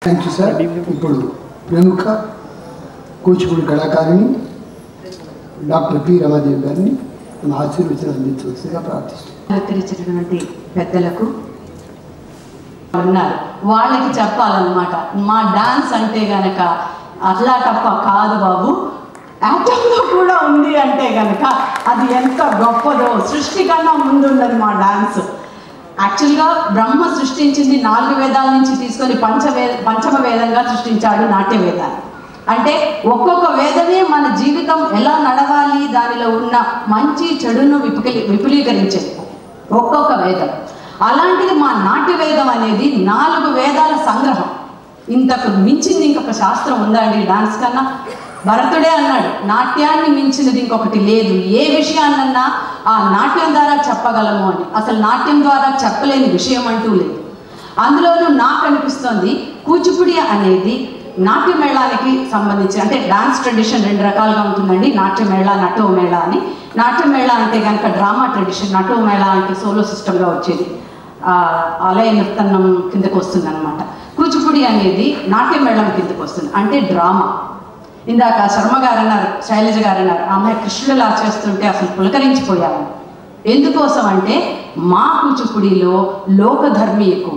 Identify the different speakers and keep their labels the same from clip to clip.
Speaker 1: thank you sir ఇప్పుడు ప్రముఖ కూచిపూడి కళాకారిణి డాక్టర్ పి రమాదేవి గారిని మన ఆశీర్వచనం అందించవలసిందిగా ప్రార్థిస్తున్నాం
Speaker 2: సహకరించినటువంటి పెద్దలకు ఉన్నారు వాళ్ళకి చెప్పాలన్నమాట మా డాన్స్ అంటే గనక అట్లా తప్ప కాదు బాబు యాక్టివ్లో కూడా ఉంది అంటే గనక అది ఎంత గొప్పదో సృష్టి కన్నా ముందున్నది మా డాన్స్ యాక్చువల్గా బ్రహ్మ సృష్టించింది నాలుగు వేదాల నుంచి తీసుకొని పంచవే పంచమ వేదంగా సృష్టించాడు నాట్య వేదాన్ని అంటే ఒక్కొక్క వేదమే మన జీవితం ఎలా నడవాలి దానిలో ఉన్న మంచి చెడును విపుకలి విపులీకరించేది ఒక్కొక్క వేదం అలాంటిది మా నాట్య వేదం అనేది నాలుగు వేదాల సంగ్రహం ఇంతకు మించింది ఇంకొక శాస్త్రం ఉందా అండి డాన్స్ కన్నా భరతుడే అన్నాడు నాట్యాన్ని మించినది ఇంకొకటి లేదు ఏ విషయాన్నన్నా ఆ నాట్యం ద్వారా చెప్పగలము అని అసలు నాట్యం ద్వారా చెప్పలేని విషయం అంటూ లేదు అందులోనూ నాకు అనిపిస్తోంది కూచిపూడి అనేది నాట్య మేళానికి సంబంధించి అంటే డాన్స్ ట్రెడిషన్ రెండు రకాలుగా ఉంటుందండి నాట్య మేళ నటో మేళ అని నాట్య మేళ అంటే కనుక డ్రామా ట్రెడిషన్ నటో మేళ అంటే సోలో సిస్టంగా వచ్చేది ఆ, ఆలయ నృత్తనం కిందకు వస్తుంది అనమాట కూచిపూడి అనేది నాట్య మేళం కిందకు వస్తుంది అంటే డ్రామా ఇందాక శర్మ గారు అన్నారు శైలజ గారు అన్నారు ఆమె కృష్ణులా చేస్తుంటే అసలు పులకరించిపోయాము ఎందుకోసం అంటే మా కూచిపూడిలో లోకధర్మి ఎక్కువ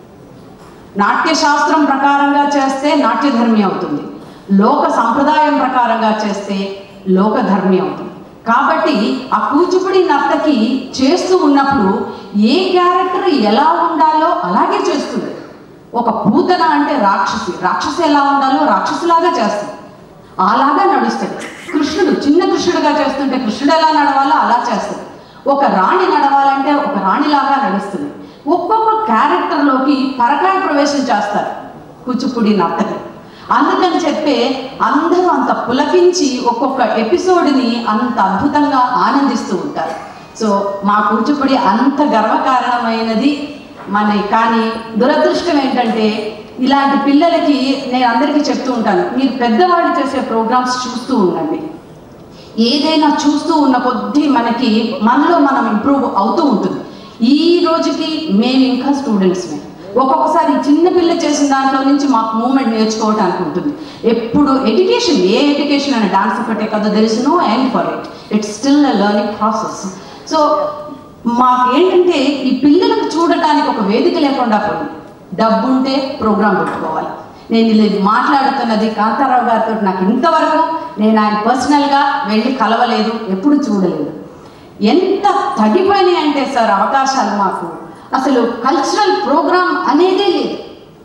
Speaker 2: నాట్యశాస్త్రం ప్రకారంగా చేస్తే నాట్యధర్మి అవుతుంది లోక సంప్రదాయం ప్రకారంగా చేస్తే లోకధర్మి అవుతుంది కాబట్టి ఆ కూచిపూడి నర్తకి చేస్తూ ఉన్నప్పుడు ఏ క్యారెక్టర్ ఎలా ఉండాలో అలాగే చేస్తుంది ఒక పూతన అంటే రాక్షసి రాక్షసి ఎలా ఉండాలో రాక్షసిలాగా చేస్తుంది అలాగా నడుస్తుంది కృష్ణుడు చిన్న కృష్ణుడుగా చేస్తుంటే కృష్ణుడు ఎలా నడవాలో అలా చేస్తుంది ఒక రాణి నడవాలంటే ఒక రాణిలాగా నడుస్తుంది ఒక్కొక్క క్యారెక్టర్లోకి పరకాయ ప్రవేశం చేస్తారు కూచిపూడి నర్తకి అందుకని చెప్పే అందరూ అంత పులకించి ఒక్కొక్క ఎపిసోడ్ని అంత అద్భుతంగా ఆనందిస్తూ ఉంటారు సో మా కూచిపూడి అంత గర్వకారణమైనది మన కానీ దురదృష్టం ఏంటంటే ఇలాంటి పిల్లలకి నేను అందరికీ చెప్తూ ఉంటాను మీరు పెద్దవాళ్ళు చేసే ప్రోగ్రామ్స్ చూస్తూ ఉండండి ఏదైనా చూస్తూ ఉన్న కొద్దీ మనకి మనలో మనం ఇంప్రూవ్ అవుతూ ఉంటుంది ఈ రోజుకి మేము ఇంకా స్టూడెంట్స్మే ఒక్కొక్కసారి చిన్న పిల్ల చేసిన దాంట్లో నుంచి మాకు మూమెంట్ నేర్చుకోవడానికి ఉంటుంది ఎప్పుడు ఎడ్యుకేషన్ ఏ ఎడ్యుకేషన్ అనే డాన్స్ ఒకటే కదా there is no end for it it's still a learning process so మాకు ఏంటంటే ఈ పిల్లలకు చూడటానికి ఒక వేదిక లేకుండా పోయింది డబ్బు ఉంటే ప్రోగ్రాం పెట్టుకోవాలి నేను ఇలా మాట్లాడుతున్నది కాంతారావు గారితో నాకు ఇంతవరకు నేను ఆయన పర్సనల్గా వెళ్ళి కలవలేదు ఎప్పుడు చూడలేదు ఎంత తగ్గిపోయినాయి అంటే సార్ అవకాశాలు మాకు అసలు కల్చరల్ ప్రోగ్రామ్ అనేదే లేదు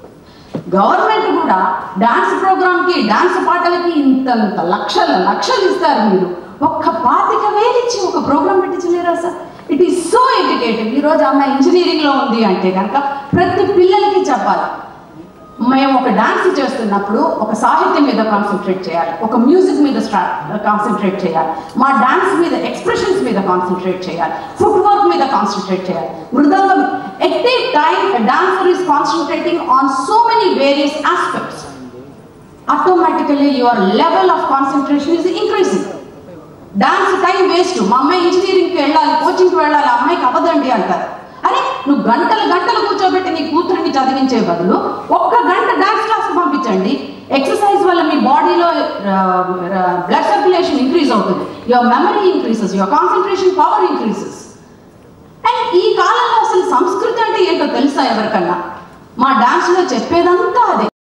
Speaker 2: గవర్నమెంట్ కూడా డాన్స్ ప్రోగ్రామ్కి డాన్స్ పాటలకి ఇంతంత లక్షల లక్షలు ఇస్తారు మీరు ఒక్క పాతిక వేలు ఇచ్చి ఒక ప్రోగ్రామ్ పెట్టించలేరా sir it is so educative ఈరోజు అమ్మాయి ఇంజనీరింగ్లో ఉంది అంటే కనుక ప్రతి పిల్లలకి చెప్పాలి మేము ఒక డాన్స్ చేస్తున్నప్పుడు ఒక సాహిత్యం మీద కాన్సన్ట్రేట్ చేయాలి ఒక మ్యూజిక్ మీద కాన్సన్ట్రేట్ చేయాలి మా డాన్స్ మీద ఎక్స్ప్రెషన్స్ మీద కాన్సన్ట్రేట్ చేయాలి ఫుట్ వర్క్ మీద కాన్సన్ట్రేట్ చేయాలి mridangam at a time dancer is concentrating on so many various aspects automatically your level of concentration is increasing dance time waste మా అమ్మాయి ఇంజనీరింగ్కి వెళ్ళాలి కోచింగ్కి వెళ్ళాలి ఆ అమ్మాయికి అవ్వదండి అంటారు అరే నువ్వు గంటలు గంటలు కూర్చోబెట్టి నీ కూతురిని చదివించే బదులు ఒక్క గంట డాన్స్ క్లాస్ పంపించండి ఎక్సర్సైజ్ వల్ల మీ బాడీలో బ్లడ్ సర్క్యులేషన్ ఇంక్రీజ్ అవుతుంది your memory increases your concentration power increases and ఈ కాలంలో అసలు సంస్కృతి అంటే ఏంటో తెలుసా ఎవరికన్నా మా డాన్స్లో చెప్పేదంతా అదే